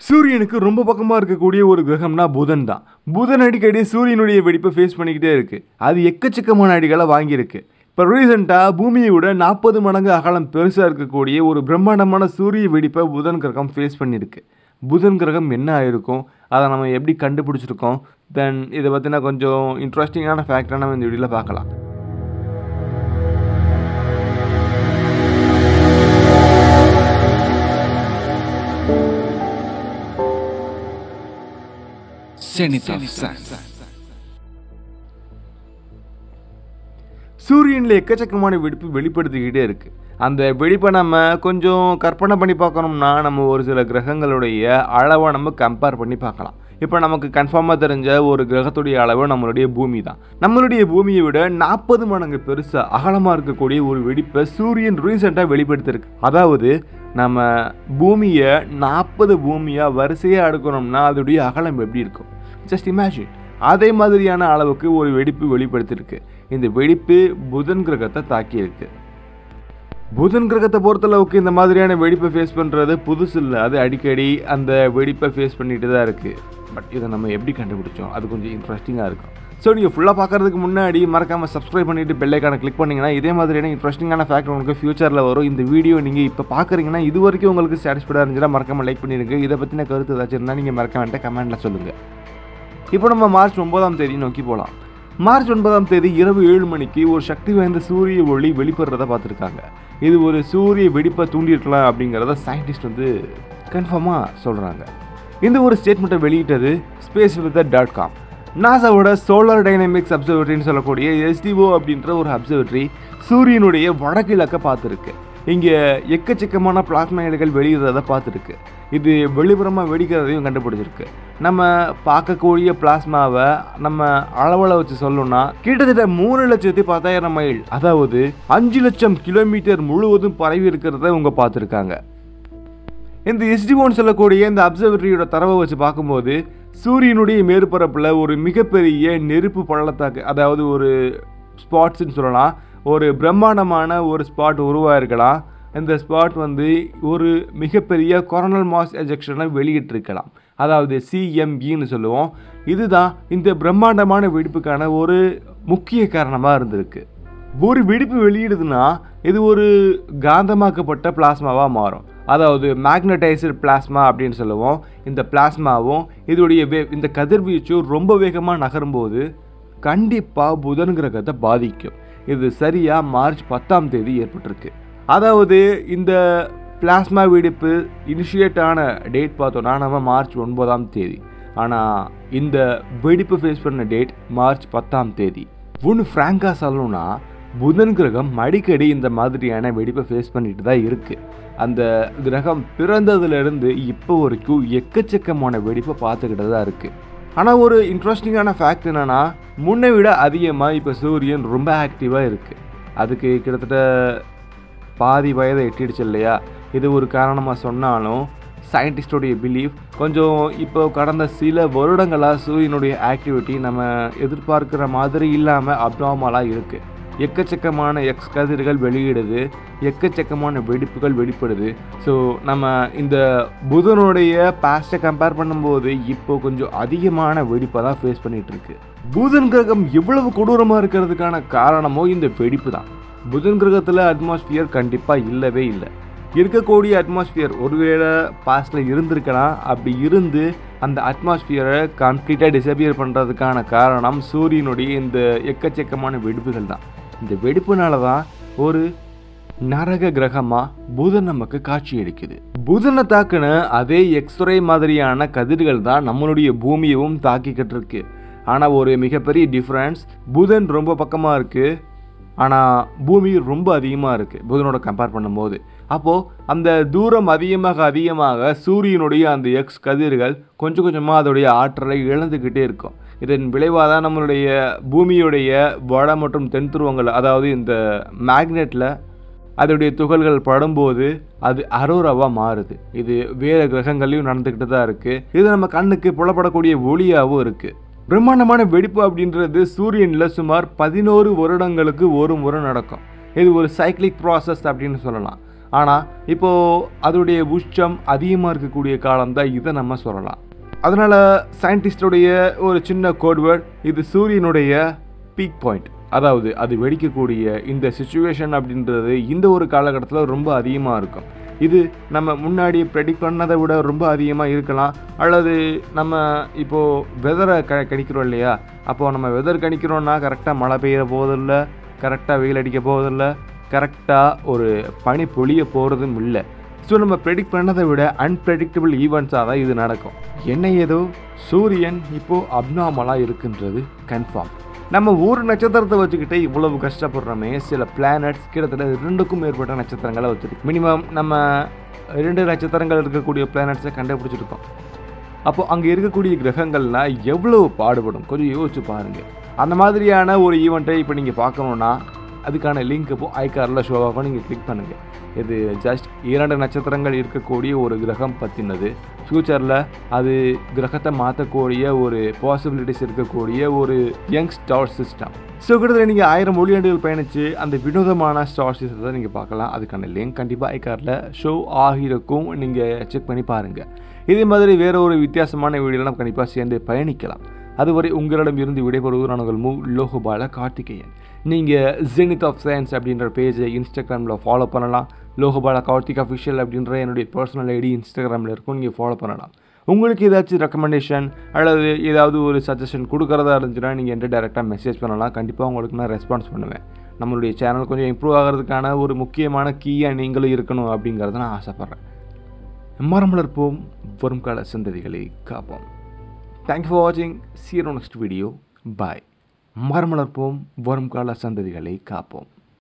சூரியனுக்கு ரொம்ப பக்கமாக இருக்கக்கூடிய ஒரு கிரகம்னா புதன் தான் புதன் அடிக்கடி சூரியனுடைய வெடிப்பை ஃபேஸ் பண்ணிக்கிட்டே இருக்கு அது எக்கச்சக்கமான அடிகளை வாங்கியிருக்கு இப்போ ரீசெண்டாக பூமியை விட நாற்பது மடங்கு அகலம் பெருசாக இருக்கக்கூடிய ஒரு பிரம்மாண்டமான சூரிய வெடிப்பை புதன் கிரகம் ஃபேஸ் பண்ணியிருக்கு புதன் கிரகம் என்ன ஆயிருக்கும் அதை நம்ம எப்படி கண்டுபிடிச்சிருக்கோம் தென் இதை பற்றின கொஞ்சம் இன்ட்ரெஸ்டிங்கான ஃபேக்டரை நம்ம இந்த வீடியோவில் பார்க்கலாம் Zenith of Sun. சூரியனில் எக்கச்சக்கமான வெடிப்பு வெளிப்படுத்திக்கிட்டே இருக்குது அந்த வெடிப்பை நம்ம கொஞ்சம் கற்பனை பண்ணி பார்க்கணும்னா நம்ம ஒரு சில கிரகங்களுடைய அளவை நம்ம கம்பேர் பண்ணி பார்க்கலாம் இப்போ நமக்கு கன்ஃபார்மாக தெரிஞ்ச ஒரு கிரகத்துடைய அளவு நம்மளுடைய பூமி தான் நம்மளுடைய பூமியை விட நாற்பது மடங்கு பெருசாக அகலமாக இருக்கக்கூடிய ஒரு வெடிப்பை சூரியன் ரீசெண்டாக வெளிப்படுத்திருக்கு அதாவது நம்ம பூமியை நாற்பது பூமியாக வரிசையாக அடுக்கணும்னா அதோடைய அகலம் எப்படி இருக்கும் ஜஸ்ட் இமேஜின் அதே மாதிரியான அளவுக்கு ஒரு வெடிப்பு வெளிப்படுத்தியிருக்கு இந்த வெடிப்பு புதன் கிரகத்தை தாக்கியிருக்கு புதன் கிரகத்தை பொறுத்தளவுக்கு இந்த மாதிரியான வெடிப்பை ஃபேஸ் பண்ணுறது புதுசு இல்லை அது அடிக்கடி அந்த வெடிப்பை ஃபேஸ் பண்ணிட்டு தான் இருக்குது பட் இதை நம்ம எப்படி கண்டுபிடிச்சோம் அது கொஞ்சம் இன்ட்ரெஸ்டிங்காக இருக்கும் ஸோ நீங்கள் ஃபுல்லாக பார்க்கறதுக்கு முன்னாடி மறக்காமல் சப்ஸ்கிரைப் பண்ணிவிட்டு பெல்லைக்கான கிளிக் பண்ணிங்கன்னா இதே மாதிரியான இன்ட்ரெஸ்டிங்கான ஃபேக்ட் உங்களுக்கு ஃபியூச்சரில் வரும் இந்த வீடியோ நீங்கள் இப்போ பார்க்குறீங்கன்னா இது வரைக்கும் உங்களுக்கு சாட்டிஸ்ஃபைடாக இருந்துச்சுன்னா மறக்காமல் லைக் பண்ணிடுங்க இதை பற்றின கருத்து ஏதாச்சும் இருந்தால் நீங்கள் மறக்க வேண்டாம் கமெண்ட்டில் சொல்லுங்கள் இப்போ நம்ம மார்ச் ஒன்பதாம் தேதி நோக்கி போகலாம் மார்ச் ஒன்பதாம் தேதி இரவு ஏழு மணிக்கு ஒரு சக்தி வாய்ந்த சூரிய ஒளி வெளிப்படுறத பார்த்துருக்காங்க இது ஒரு சூரிய வெடிப்பை தூண்டியிருக்கலாம் அப்படிங்கிறத சயின்டிஸ்ட் வந்து கன்ஃபார்மாக சொல்கிறாங்க இந்த ஒரு ஸ்டேட்மெண்ட்டை வெளியிட்டது ஸ்பேஸ் வித் டாட் காம் நாசாவோட சோலார் டைனமிக்ஸ் அப்சர்வேட்டரின்னு சொல்லக்கூடிய எஸ்டிஓ அப்படின்ற ஒரு அப்சர்வேட்டரி சூரியனுடைய வடகிழக்க பார்த்துருக்கு இங்கே எக்கச்சக்கமான பிளாஸ்மைடுகள் வெளியிடுறத பார்த்துருக்கு இது வெளிப்புறமாக வெடிக்கிறதையும் கண்டுபிடிச்சிருக்கு நம்ம பார்க்கக்கூடிய பிளாஸ்மாவை நம்ம அளவில் வச்சு சொல்லணும்னா கிட்டத்தட்ட மூணு லட்சத்தி பத்தாயிரம் மைல் அதாவது அஞ்சு லட்சம் கிலோமீட்டர் முழுவதும் பரவி இருக்கிறத இவங்க பார்த்துருக்காங்க இந்த எஸ்டிஓன்னு சொல்லக்கூடிய இந்த அப்சர்வேட்டரியோட தரவை வச்சு பார்க்கும்போது சூரியனுடைய மேற்பரப்பில் ஒரு மிகப்பெரிய நெருப்பு பள்ளத்தாக்கு அதாவது ஒரு ஸ்பாட்ஸ்ன்னு சொல்லலாம் ஒரு பிரம்மாண்டமான ஒரு ஸ்பாட் உருவாயிருக்கலாம் இந்த ஸ்பாட் வந்து ஒரு மிகப்பெரிய கொரோனல் மாஸ் எஜெக்ஷனை வெளியிட்டிருக்கலாம் அதாவது சிஎம்இன்னு சொல்லுவோம் இதுதான் இந்த பிரம்மாண்டமான வெடிப்புக்கான ஒரு முக்கிய காரணமாக இருந்திருக்கு ஒரு வெடிப்பு வெளியிடுதுன்னா இது ஒரு காந்தமாக்கப்பட்ட பிளாஸ்மாவாக மாறும் அதாவது மேக்னடைசர் பிளாஸ்மா அப்படின்னு சொல்லுவோம் இந்த பிளாஸ்மாவும் இதோடைய வே இந்த கதிர்வீச்சும் ரொம்ப வேகமாக நகரும்போது கண்டிப்பாக புதன் கிரகத்தை பாதிக்கும் இது சரியாக மார்ச் பத்தாம் தேதி ஏற்பட்டிருக்கு அதாவது இந்த பிளாஸ்மா வெடிப்பு இனிஷியேட் ஆன டேட் பார்த்தோன்னா நம்ம மார்ச் ஒன்பதாம் தேதி ஆனால் இந்த வெடிப்பு ஃபேஸ் பண்ண டேட் மார்ச் பத்தாம் தேதி ஒன்று ஃப்ராங்காக சொல்லணும்னா புதன் கிரகம் அடிக்கடி இந்த மாதிரியான வெடிப்பை ஃபேஸ் பண்ணிட்டு தான் இருக்குது அந்த கிரகம் பிறந்ததுலேருந்து இப்போ வரைக்கும் எக்கச்சக்கமான வெடிப்பை பார்த்துக்கிட்டு தான் இருக்குது ஆனால் ஒரு இன்ட்ரெஸ்டிங்கான ஃபேக்ட் என்னென்னா முன்னை விட அதிகமாக இப்போ சூரியன் ரொம்ப ஆக்டிவாக இருக்குது அதுக்கு கிட்டத்தட்ட பாதி வயதை எட்டிடுச்சு இல்லையா இது ஒரு காரணமாக சொன்னாலும் சயின்டிஸ்டோடைய பிலீஃப் கொஞ்சம் இப்போ கடந்த சில வருடங்களாக சூரியனுடைய ஆக்டிவிட்டி நம்ம எதிர்பார்க்குற மாதிரி இல்லாமல் அப்நார்மலாக இருக்குது எக்கச்சக்கமான எக்ஸ் கதிர்கள் வெளியிடுது எக்கச்சக்கமான வெடிப்புகள் வெளிப்படுது ஸோ நம்ம இந்த புதனுடைய பாஸ்ட்டை கம்பேர் பண்ணும்போது இப்போ கொஞ்சம் அதிகமான வெடிப்பை தான் ஃபேஸ் பண்ணிட்டு இருக்கு புதன் கிரகம் எவ்வளவு கொடூரமாக இருக்கிறதுக்கான காரணமோ இந்த வெடிப்பு தான் புதன் கிரகத்தில் அட்மாஸ்பியர் கண்டிப்பாக இல்லவே இல்லை இருக்கக்கூடிய அட்மாஸ்பியர் ஒருவேளை பாஸ்டில் இருந்திருக்கலாம் அப்படி இருந்து அந்த அட்மாஸ்பியரை கம்ப்ளீட்டாக டிசப்பியர் பண்ணுறதுக்கான காரணம் சூரியனுடைய இந்த எக்கச்சக்கமான வெடிப்புகள் தான் இந்த வெடிப்புனால தான் ஒரு நரக கிரகமாக புதன் நமக்கு காட்சி அளிக்குது புதனை தாக்குன அதே எக்ஸ்ரே மாதிரியான கதிர்கள் தான் நம்மளுடைய பூமியவும் தாக்கிக்கிட்டு இருக்கு ஆனால் ஒரு மிகப்பெரிய டிஃப்ரென்ஸ் புதன் ரொம்ப பக்கமாக இருக்குது ஆனால் பூமி ரொம்ப அதிகமாக இருக்குது புதனோட கம்பேர் பண்ணும்போது அப்போது அந்த தூரம் அதிகமாக அதிகமாக சூரியனுடைய அந்த எக்ஸ் கதிர்கள் கொஞ்சம் கொஞ்சமாக அதோடைய ஆற்றலை இழந்துக்கிட்டே இருக்கும் இதன் விளைவாக தான் நம்மளுடைய பூமியுடைய வட மற்றும் தென் துருவங்கள் அதாவது இந்த மேக்னெட்டில் அதோடைய துகள்கள் படும்போது அது அரோராவாக மாறுது இது வேறு கிரகங்கள்லையும் நடந்துக்கிட்டு தான் இருக்குது இது நம்ம கண்ணுக்கு புலப்படக்கூடிய ஒளியாகவும் இருக்குது பிரம்மாண்டமான வெடிப்பு அப்படின்றது சூரியனில் சுமார் பதினோரு வருடங்களுக்கு ஒரு முறை நடக்கும் இது ஒரு சைக்கிளிக் ப்ராசஸ் அப்படின்னு சொல்லலாம் ஆனால் இப்போது அதோடைய உச்சம் அதிகமாக இருக்கக்கூடிய காலம் தான் இதை நம்ம சொல்லலாம் அதனால் சயின்டிஸ்டோடைய ஒரு சின்ன கோட்வேர்ட் இது சூரியனுடைய பீக் பாயிண்ட் அதாவது அது வெடிக்கக்கூடிய இந்த சுச்சுவேஷன் அப்படின்றது இந்த ஒரு காலகட்டத்தில் ரொம்ப அதிகமாக இருக்கும் இது நம்ம முன்னாடி ப்ரெடிக்ட் பண்ணதை விட ரொம்ப அதிகமாக இருக்கலாம் அல்லது நம்ம இப்போது வெதரை க கணிக்கிறோம் இல்லையா அப்போது நம்ம வெதர் கணிக்கிறோன்னா கரெக்டாக மழை பெய்ய போவதில்லை கரெக்டாக வெயில் அடிக்க போவதில்லை கரெக்டாக ஒரு பனி பொழிய போகிறதும் இல்லை ஸோ நம்ம ப்ரெடிக்ட் பண்ணதை விட அன்பிரடிக்டபிள் ஈவெண்ட்ஸாக தான் இது நடக்கும் என்ன ஏதோ சூரியன் இப்போது அப்நார்மலாக இருக்குன்றது கன்ஃபார்ம் நம்ம ஒரு நட்சத்திரத்தை வச்சுக்கிட்டே இவ்வளவு கஷ்டப்படுறோமே சில பிளானட்ஸ் கிட்டத்தட்ட ரெண்டுக்கும் மேற்பட்ட நட்சத்திரங்களை வச்சுருக்கு மினிமம் நம்ம ரெண்டு நட்சத்திரங்கள் இருக்கக்கூடிய பிளானட்ஸை கண்டுபிடிச்சிருக்கோம் அப்போ அங்கே இருக்கக்கூடிய கிரகங்கள்லாம் எவ்வளோ பாடுபடும் கொஞ்சம் யோசிச்சு பாருங்கள் அந்த மாதிரியான ஒரு ஈவெண்ட்டை இப்போ நீங்கள் பார்க்கணுன்னா அதுக்கான லிங்க் இப்போ ஐகாரில் ஷோ ஆகும் நீங்கள் கிளிக் பண்ணுங்கள் இது ஜஸ்ட் இரண்டு நட்சத்திரங்கள் இருக்கக்கூடிய ஒரு கிரகம் பற்றினது ஃப்யூச்சரில் அது கிரகத்தை மாற்றக்கூடிய ஒரு பாசிபிலிட்டிஸ் இருக்கக்கூடிய ஒரு யங் ஸ்டார் சிஸ்டம் ஸோ கிட்டத்தட்ட நீங்கள் ஆயிரம் ஒளியாண்டுகள் பயணித்து அந்த வினோதமான ஸ்டார் சிஸ்டத்தை நீங்கள் பார்க்கலாம் அதுக்கான லிங்க் கண்டிப்பாக ஐகாரில் ஷோ ஆகியிருக்கும் நீங்கள் செக் பண்ணி பாருங்கள் இதே மாதிரி வேற ஒரு வித்தியாசமான வீடியோவில் நம்ம கண்டிப்பாக சேர்ந்து பயணிக்கலாம் அதுவரை உங்களிடம் இருந்து விடைபெறுவது நான் உங்கள் மூ லோகபால கார்த்திகேயன் நீங்கள் ஜெனித் ஆஃப் சயின்ஸ் அப்படின்ற பேஜை இன்ஸ்டாகிராமில் ஃபாலோ பண்ணலாம் லோகபால கார்த்திக் அஃபிஷியல் அப்படின்ற என்னுடைய பர்சனல் ஐடி இன்ஸ்டாகிராமில் இருக்கும் நீங்கள் ஃபாலோ பண்ணலாம் உங்களுக்கு ஏதாச்சும் ரெக்கமெண்டேஷன் அல்லது ஏதாவது ஒரு சஜஷன் கொடுக்குறதா இருந்துச்சுன்னா நீங்கள் என்கிட்ட டேரெக்டாக மெசேஜ் பண்ணலாம் கண்டிப்பாக உங்களுக்கு நான் ரெஸ்பான்ஸ் பண்ணுவேன் நம்மளுடைய சேனல் கொஞ்சம் இம்ப்ரூவ் ஆகிறதுக்கான ஒரு முக்கியமான கீயாக நீங்களும் இருக்கணும் அப்படிங்கிறத நான் ஆசைப்பட்றேன் மரம் வளர்ப்போம் வரும் கால சந்ததிகளை காப்போம் தேங்க்யூ ஃபார் வாட்சிங் சீரோ நெக்ஸ்ட் வீடியோ பாய் மரம் வளர்ப்போம் வரும் கால சந்ததிகளை காப்போம்